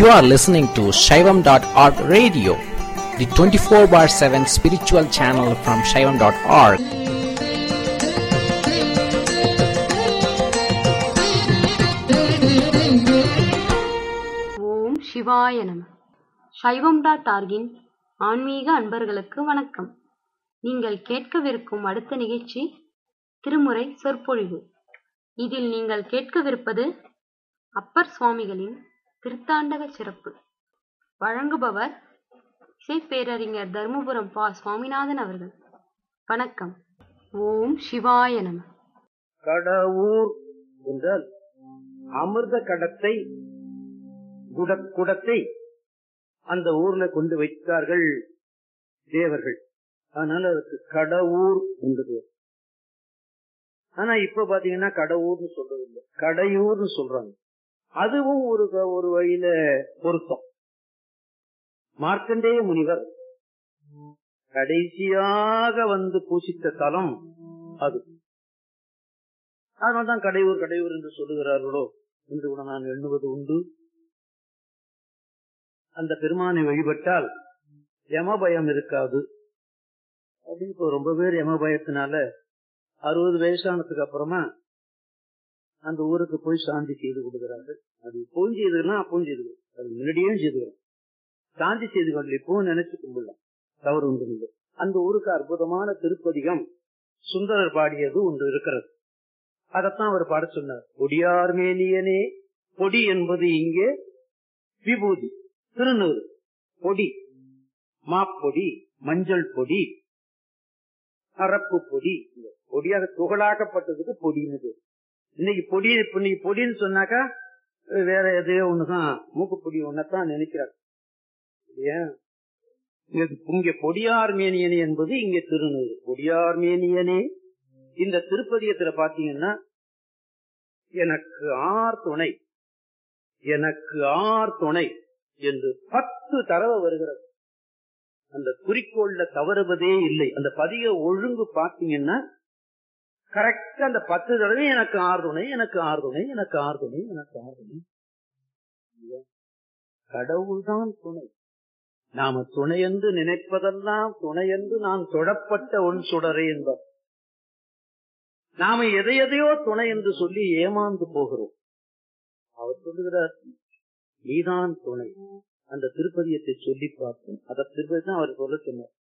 You are listening to Shaivam.org radio, the 24 bar 7 spiritual channel from Shaivam.org. ஓம் சிவாய நம சைவம் dot ஆர்கின் ஆன்மீக அன்பர்களுக்கு வணக்கம் நீங்கள் கேட்கவிருக்கும் அடுத்த நிகழ்ச்சி திருமுறை சொற்பொழிவு இதில் நீங்கள் கேட்கவிருப்பது அப்பர் சுவாமிகளின் திருத்தாண்டக சிறப்பு வழங்குபவர் இசைப்பேரறிஞர் தர்மபுரம் பா சுவாமிநாதன் அவர்கள் வணக்கம் ஓம் சிவாய நம கடவுர் என்றால் அமிர்த கடத்தை குட- குடத்தை அந்த ஊர்ல கொண்டு வைத்தார்கள் தேவர்கள் அதனால அதுக்கு கடவுர் என்று பேர் ஆனா இப்ப பாத்தீங்கன்னா கடவுர்னு சொல்றது இல்லை கடையூர்னு சொல்றாங்க அதுவும் ஒரு க- ஒரு வழியில பொருத்தம் மார்க்கண்டேய முனிவர் கடைசியாக வந்து பூசித்த தலம் அது அதனால்தான் கடையூர் கடையூர் என்று சொல்லுகிறார்களோ என்று கூட நான் எண்ணுவது உண்டு அந்த பெருமானை வழிபட்டால் யமபயம் இருக்காது அப்படின்னு இப்போ ரொம்ப பேர் யமபயத்தினால அறுபது வயசானதுக்கு அப்புறமா அந்த ஊருக்கு போய் சாந்தி செய்து கொடுக்கிறார்கள் அது இப்பவும் செய்துக்கலாம் அப்பவும் செய்து அது முன்னாடியே செய்துக்கிறோம் சாந்தி செய்து கொள்ள இப்பவும் நினைச்சு கும்பிடலாம் தவறு ஒன்று இல்லை அந்த ஊருக்கு அற்புதமான திருப்பதிகம் சுந்தரர் பாடியது ஒன்று இருக்கிறது அதத்தான் அவர் பாட சொன்னார் பொடியார் மேனியனே பொடி என்பது இங்கே விபூதி திருநூறு பொடி மாப்பொடி மஞ்சள் பொடி அரப்பு பொடி பொடியாக துகளாக்கப்பட்டதுக்கு பொடின்னு பேரு. இன்னைக்கு பொடி இப்ப இன்னைக்கு பொடின்னு சொன்னாக்கா வேற எதையோ ஒண்ணுதான் மூக்குப்பொடி ஒன்னதான் நினைக்கிறார் இல்லையா? இங்க இங்க பொடியார் மேனியனே என்பது இங்க திருநூறு பொடியார் மேனியனே இந்த திருப்பதியத்துல பாத்தீங்கன்னா எனக்கு ஆர் துணை எனக்கு ஆர் துணை என்று பத்து தடவை வருகிறது அந்த குறிக்கோள்ல தவறுவதே இல்லை அந்த பதிக ஒழுங்கு பாத்தீங்கன்னா கரெக்டா அந்த பத்து தடவை எனக்கு ஆர் துணை எனக்கு ஆர் துணை எனக்கு ஆர் துணை எனக்கு ஆர் துணை இல்லையா? கடவுள்தான் துணை நாம துணை என்று நினைப்பதெல்லாம் துணை என்று நான் தொடப்பட்ட உன் சுடரே என்பார் நாம எதை எதையோ துணை என்று சொல்லி ஏமாந்து போகிறோம் அவர் சொல்லுகிறார் நீதான் துணை அந்த திருப்பதியத்தை சொல்லி பார்த்தோம் அத திருப்பதி தான் அவர் சொல்ல சொன்னார்